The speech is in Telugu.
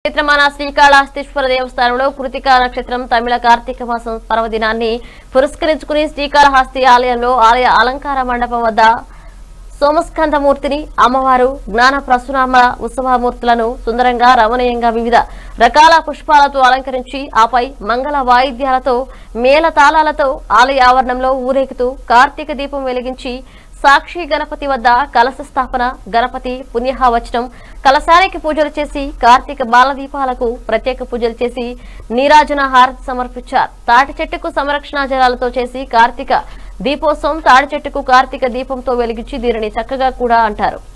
క్షేత్రమాన శ్రీకాళహస్తీశ్వర దేవస్థానంలో కృతికా నక్షత్రం తమిళ కార్తీక మాసం పర్వదినాన్ని పురస్కరించుకుని శ్రీకాళహస్తి ఆలయంలో ఆలయ అలంకార మండపం వద్ద సోమస్కంధమూర్తిని అమ్మవారు జ్ఞాన ప్రసునామ ఉత్సవమూర్తులను సుందరంగా రమణీయంగా వివిధ రకాల పుష్పాలతో అలంకరించి ఆపై మంగళ వాయిద్యాలతో మేళతాళాలతో ఆలయ ఆవరణంలో ఊరేగుతూ కార్తీక దీపం వెలిగించి సాక్షి గణపతి వద్ద కలశ స్థాపన గణపతి పుణ్యహావచనం కలశానికి పూజలు చేసి కార్తీక బాల దీపాలకు ప్రత్యేక పూజలు చేసి నీరాజన హారతి సమర్పించారు తాటి చెట్టుకు సంరక్షణ జలాలతో చేసి కార్తీక దీపోత్సవం తాడి చెట్టుకు కార్తీక దీపంతో వెలిగించి దీనిని చక్కగా కూడా అంటారు